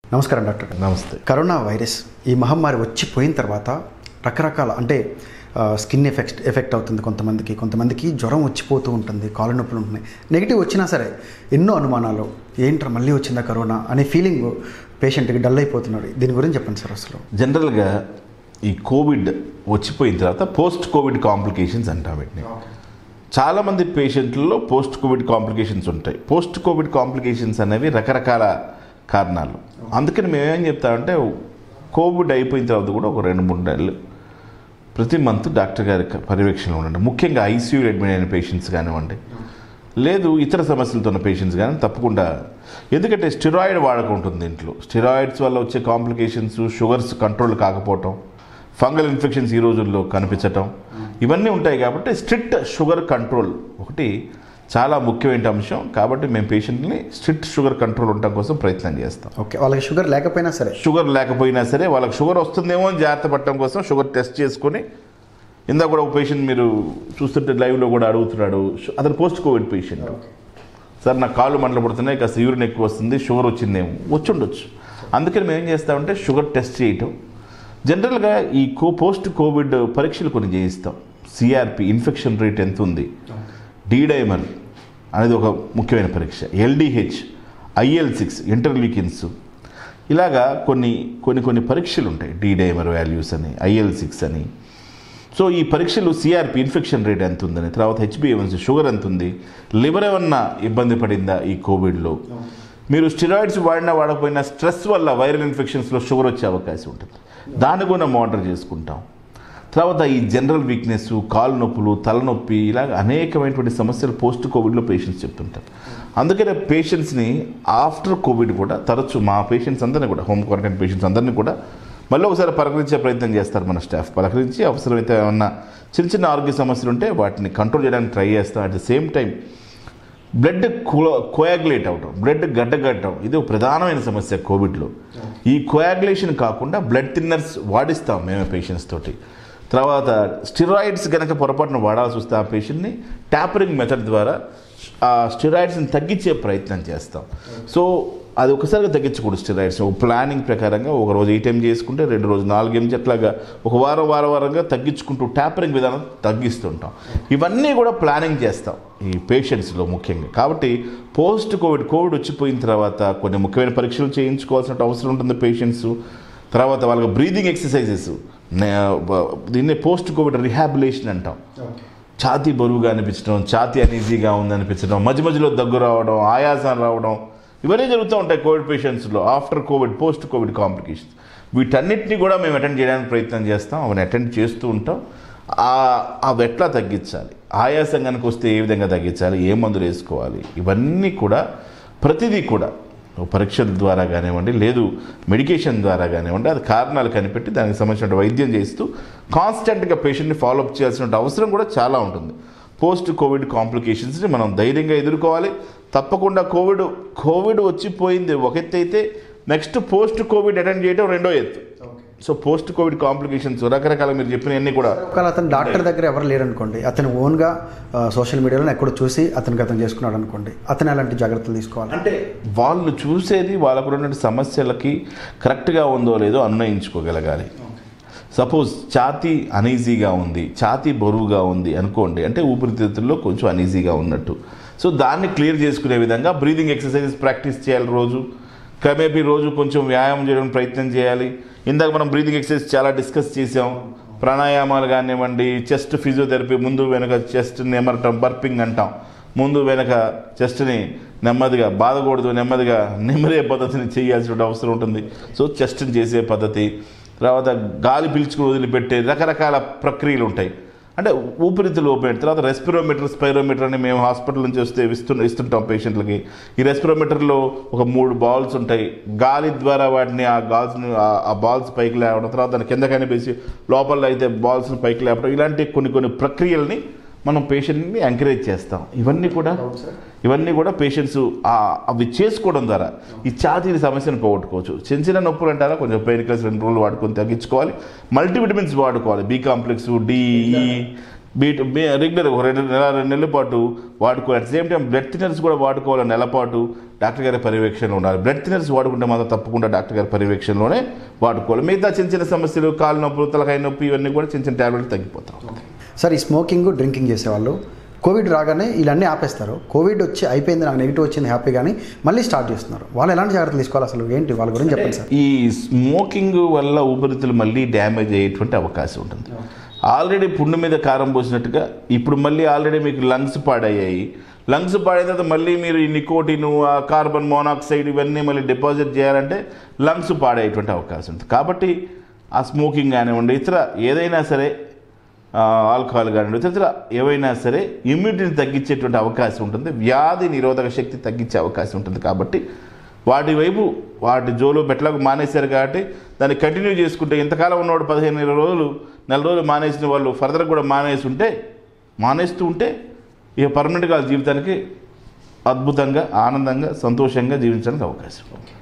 నమస్కారం డాక్టర్ నమస్తే corona virus ఈ మహమ్మారి వచ్చిపోయిన తర్వాత రకరకాల అంటే ఆ, స్కిన్ ఎఫెక్ట్ ఎఫెక్ట్ అవుతుంది కొంతమందికి కొంతమందికి జ్వరం వచ్చిపోతూ ఉంటుంది కాళ్ళ నొప్పులు ఉంటున్నాయి నెగిటివ్ వచ్చినా సరే ఎన్నో అనుమానాలు ఏంట్రా మళ్ళీ వచ్చిందా కరోనా అనే ఫీలింగ్ పేషెంట్కి డల్ అయిపోతున్నాడు దీని గురించి చెప్పండి సార్ అసలు జనరల్గా ఈ కోవిడ్ వచ్చిపోయిన తర్వాత పోస్ట్ కోవిడ్ కాంప్లికేషన్స్ అంటాం వీటిని చాలామంది పేషెంట్లలో పోస్ట్ కోవిడ్ కాంప్లికేషన్స్ ఉంటాయి పోస్ట్ కోవిడ్ కాంప్లికేషన్స్ అనేవి రకరకాల కారణాలు అందుకని మేమేం చెప్తామంటే కోవిడ్ అయిపోయిన తర్వాత కూడా ఒక రెండు మూడు నెలలు ప్రతి మంత్ డాక్టర్ గారి పర్యవేక్షణలో ఉండండి ముఖ్యంగా ఐసీయూ అడ్మిట్ అయిన పేషెంట్స్ కానివ్వండి లేదు ఇతర సమస్యలతో ఉన్న పేషెంట్స్ కానీ తప్పకుండా ఎందుకంటే స్టిరాయిడ్ వాడకం ఉంటుంది దీంట్లో స్టిరాయిడ్స్ వల్ల వచ్చే కాంప్లికేషన్స్ షుగర్స్ కంట్రోల్ కాకపోవటం ఫంగల్ ఇన్ఫెక్షన్స్ ఈ రోజుల్లో కనిపించటం ఇవన్నీ ఉంటాయి కాబట్టి స్ట్రిక్ట్ షుగర్ కంట్రోల్ ఒకటి చాలా ముఖ్యమైన అంశం కాబట్టి మేము పేషెంట్ని స్ట్రిక్ట్ షుగర్ కంట్రోల్ ఉండటం కోసం ప్రయత్నం చేస్తాం ఓకే వాళ్ళకి షుగర్ లేకపోయినా సరే షుగర్ లేకపోయినా సరే వాళ్ళకి షుగర్ వస్తుందేమో అని జాగ్రత్త పడటం కోసం షుగర్ టెస్ట్ చేసుకొని ఇందాక కూడా ఒక పేషెంట్ మీరు చూస్తుంటే లైవ్లో కూడా అడుగుతున్నాడు షు- అతను పోస్ట్ కోవిడ్ పేషెంట్ సార్ నా కాళ్ళు మంటలు పడుతున్నాయి కాస్త యూరిన్ ఎక్కువ వస్తుంది షుగర్ వచ్చిందేమో వచ్చి ఉండొచ్చు అందుకని మేము ఏం చేస్తామంటే షుగర్ టెస్ట్ చేయటం జనరల్గా ఈ కో పోస్ట్ కోవిడ్ పరీక్షలు కొన్ని చేయిస్తాం సిఆర్పి ఇన్ఫెక్షన్ రేట్ ఎంత ఉంది డీడైమర్ అనేది ఒక ముఖ్యమైన పరీక్ష ఎల్డిహెచ్ ఐఎల్ సిక్స్ ఇంటర్లీకిన్స్ ఇలాగా కొన్ని కొన్ని కొన్ని పరీక్షలు ఉంటాయి డీడైమర్ వాల్యూస్ అని ఐఎల్ సిక్స్ అని సో ఈ పరీక్షలు సిఆర్పి ఇన్ఫెక్షన్ రేట్ ఎంత ఉందని తర్వాత హెచ్బిఎవన్సీ షుగర్ ఎంత ఉంది లివర్ ఏమన్నా ఇబ్బంది పడిందా ఈ కోవిడ్లో మీరు స్టిరాయిడ్స్ వాడినా వాడకపోయినా స్ట్రెస్ వల్ల వైరల్ ఇన్ఫెక్షన్స్లో షుగర్ వచ్చే అవకాశం ఉంటుంది దాన్ని కూడా మానిటర్ చేసుకుంటాం తర్వాత ఈ జనరల్ వీక్నెస్ కాలు నొప్పులు తలనొప్పి ఇలాగ అనేకమైనటువంటి సమస్యలు పోస్ట్ కోవిడ్లో పేషెంట్స్ చెప్తుంటారు అందుకనే పేషెంట్స్ని ఆఫ్టర్ కోవిడ్ కూడా తరచు మా పేషెంట్స్ అందరినీ కూడా హోమ్ క్వారంటైన్ పేషెంట్స్ అందరినీ కూడా మళ్ళీ ఒకసారి పలకరించే ప్రయత్నం చేస్తారు మన స్టాఫ్ పలకరించి అవసరమైతే ఏమన్నా చిన్న చిన్న ఆరోగ్య సమస్యలు ఉంటే వాటిని కంట్రోల్ చేయడానికి ట్రై చేస్తాం at the same time blood coagulate అవటం బ్లడ్ గడ్డగట్టడం ఇది ఒక ప్రధానమైన సమస్య కోవిడ్లో ఈ కోయాగులేషన్ కాకుండా బ్లడ్ థిన్నర్స్ వాడిస్తాం మేమే పేషెంట్స్ తోటి తర్వాత స్టిరాయిడ్స్ కనుక పొరపాటున వాడాల్సి వస్తే ఆ పేషెంట్ని ట్యాపరింగ్ మెథడ్ ద్వారా ఆ స్టిరాయిడ్స్ని తగ్గించే ప్రయత్నం చేస్తాం సో అది ఒకసారిగా తగ్గించకూడదు స్టిరాయిడ్స్ ఒక ప్లానింగ్ ప్రకారంగా ఒక రోజు ఎయిట్ ఎం చేసుకుంటే రెండు రోజు నాలుగు ఎంజీ అట్లాగా ఒక వారం వారం వారంగా తగ్గించుకుంటూ ట్యాపరింగ్ విధానం తగ్గిస్తుంటాం ఇవన్నీ కూడా ప్లానింగ్ చేస్తాం ఈ పేషెంట్స్లో ముఖ్యంగా కాబట్టి పోస్ట్ కోవిడ్ కోవిడ్ వచ్చిపోయిన తర్వాత కొన్ని ముఖ్యమైన పరీక్షలు చేయించుకోవాల్సిన అవసరం ఉంటుంది పేషెంట్స్ తర్వాత వాళ్ళకి బ్రీదింగ్ ఎక్సర్సైజెస్ దీన్నే పోస్ట్ కోవిడ్ రిహాబిలేషన్ అంటాం ఛాతీ బరువుగా అనిపించడం ఛాతీ అనీజీగా ఉంది అనిపించడం మధ్య మధ్యలో దగ్గు రావడం ఆయాసం రావడం ఇవన్నీ జరుగుతూ ఉంటాయి కోవిడ్ పేషెంట్స్లో after Covid post Covid complications వీటన్నిటిని కూడా మేము అటెండ్ చేయడానికి ప్రయత్నం చేస్తాం అవన్నీ అటెండ్ చేస్తూ ఉంటాం ఆ- అవి ఎట్లా తగ్గించాలి ఆయాసం కనుక వస్తే ఏ విధంగా తగ్గించాలి ఏ మందులు వేసుకోవాలి ఇవన్నీ కూడా ప్రతిదీ కూడా పరీక్షల ద్వారా కానివ్వండి లేదు మెడికేషన్ ద్వారా కానివ్వండి అది కారణాలు కనిపెట్టి దానికి సంబంధించిన వైద్యం చేస్తూ కాన్స్టెంట్గా పేషెంట్ని ఫాలోఅప్ చేయాల్సిన అవసరం కూడా చాలా ఉంటుంది పోస్ట్ కోవిడ్ కాంప్లికేషన్స్ని మనం ధైర్యంగా ఎదుర్కోవాలి తప్పకుండా కోవిడ్ కోవిడ్ వచ్చిపోయింది ఒక ఎత్తు అయితే నెక్స్ట్ పోస్ట్ కోవిడ్ అటెండ్ చేయడం రెండో ఎత్తు సో పోస్ట్ కోవిడ్ కాంప్లికేషన్స్ రకరకాల మీరు చెప్పినవన్నీ కూడా ఒకవేళ అతను డాక్టర్ దగ్గర ఎవరు లేరనుకోండి అతను ఓన్గా సోషల్ మీడియాలో ఎక్కడో చూసి అతనికి అతను చేసుకున్నాడు అనుకోండి అతను ఎలాంటి జాగ్రత్తలు తీసుకోవాలి అంటే వాళ్ళు చూసేది వాళ్ళకు ఉన్నటువంటి సమస్యలకి కరెక్ట్గా ఉందో లేదో అన్వయించుకోగలగాలి సపోజ్ ఛాతీ అనీజీగా ఉంది ఛాతీ బరువుగా ఉంది అనుకోండి అంటే ఊపిరితిత్తుల్లో కొంచెం అనీజీగా ఉన్నట్టు సో దాన్ని క్లియర్ చేసుకునే విధంగా బ్రీదింగ్ ఎక్సర్సైజెస్ ప్రాక్టీస్ చేయాలి రోజు క్రమేపీ రోజు కొంచెం వ్యాయామం చేయడానికి ప్రయత్నం చేయాలి ఇందాక మనం బ్రీదింగ్ ఎక్సర్సైజ్ చాలా డిస్కస్ చేసాం ప్రాణాయామాలు కానివ్వండి చెస్ట్ ఫిజియోథెరపీ ముందు వెనుక చెస్ట్ నెమరటం బర్పింగ్ అంటాం ముందు వెనక చెస్ట్ని నెమ్మదిగా బాధకూడదు నెమ్మదిగా నిమ్మరే పద్ధతిని చేయాల్సిన అవసరం ఉంటుంది సో చెస్ట్ని చేసే పద్ధతి తర్వాత గాలి పీల్చుకుని వదిలిపెట్టే రకరకాల ప్రక్రియలు ఉంటాయి అంటే ఊపిరితిత్తులు ఓపెన్ తర్వాత రెస్పిరోమీటర్ స్పైరోమీటర్ అని మేము హాస్పిటల్ నుంచి వస్తే ఇస్తు ఇస్తుంటాం పేషెంట్లకి ఈ రెస్పిరోమీటర్లో ఒక మూడు బాల్స్ ఉంటాయి గాలి ద్వారా వాటిని ఆ గాల్స్ని ఆ బాల్స్ పైకి లేవడం తర్వాత దాని కింద కనిపేసి లోపల అయితే బాల్స్ని పైకి లేపడం ఇలాంటి కొన్ని కొన్ని ప్రక్రియల్ని మనం పేషెంట్ని ఎంకరేజ్ చేస్తాం ఇవన్నీ కూడా ఇవన్నీ కూడా పేషెంట్స్ అవి చేసుకోవడం ద్వారా ఈ ఛాతీని సమస్యను పోగొట్టుకోవచ్చు చిన్న చిన్న నొప్పులు అంటారా కొంచెం పెయిన్ కిల్లర్స్ రెండు రోజులు వాడుకొని తగ్గించుకోవాలి మల్టీవిటమిన్స్ వాడుకోవాలి బి కాంప్లెక్స్ డిఈ బీట్ రెగ్యులర్ ఒక రెండు నెల రెండు నెలల పాటు వాడుకో at same time blood thinners కూడా వాడుకోవాలి నెల పాటు డాక్టర్ గారి పర్యవేక్షణలో ఉండాలి బ్లడ్ థినర్స్ వాడుకుంటే మాత్రం తప్పకుండా డాక్టర్ గారి పర్యవేక్షణలోనే వాడుకోవాలి మిగతా చిన్న చిన్న సమస్యలు కాలు నొప్పులు తలకాయ నొప్పి ఇవన్నీ కూడా చిన్న చిన్న ట్యాబ్లెట్లు తగ్గిపోతాం సార్ ఈ స్మోకింగ్ డ్రింకింగ్ చేసేవాళ్ళు కోవిడ్ రాగానే వీళ్ళన్నీ ఆపేస్తారు కోవిడ్ వచ్చి అయిపోయింది నాకు నెగిటివ్ వచ్చింది హ్యాపీ కానీ మళ్ళీ స్టార్ట్ చేస్తున్నారు వాళ్ళు ఎలాంటి జాగ్రత్తలు తీసుకోవాలి అసలు ఏంటి వాళ్ళ గురించి చెప్పండి సార్ ఈ స్మోకింగ్ వల్ల ఊపిరితిత్తులు మళ్ళీ డ్యామేజ్ అయ్యేటువంటి అవకాశం ఉంటుంది ఆల్రెడీ పుండు మీద కారం పోసినట్టుగా ఇప్పుడు మళ్ళీ ఆల్రెడీ మీకు లంగ్స్ పాడయ్యాయి లంగ్స్ పాడైన తర్వాత మళ్ళీ మీరు ఈ నికోటిన్ ఆ కార్బన్ మోనాక్సైడ్ ఇవన్నీ మళ్ళీ డిపాజిట్ చేయాలంటే లంగ్స్ పాడయ్యేటువంటి అవకాశం ఉంటుంది కాబట్టి ఆ స్మోకింగ్ కానివ్వండి ఇతర ఏదైనా సరే ఆ, ఆల్కహాల్ కానివ్వండి ఇతర ఏవైనా సరే ఇమ్యూనిటీని తగ్గించేటువంటి అవకాశం ఉంటుంది వ్యాధి నిరోధక శక్తి తగ్గించే అవకాశం ఉంటుంది కాబట్టి వాటి వైపు వాటి జోలు పెట్టలకు మానేశారు కాబట్టి దాన్ని కంటిన్యూ చేసుకుంటే ఇంతకాలం ఉన్నవాడు పదిహేను ఇరవై రోజులు నెల రోజులు మానేసిన వాళ్ళు ఫర్దర్ కూడా మానేసి ఉంటే మానేస్తూ ఉంటే ఇక పర్మనెంట్గా వాళ్ళ జీవితానికి అద్భుతంగా ఆనందంగా సంతోషంగా జీవించడానికి అవకాశం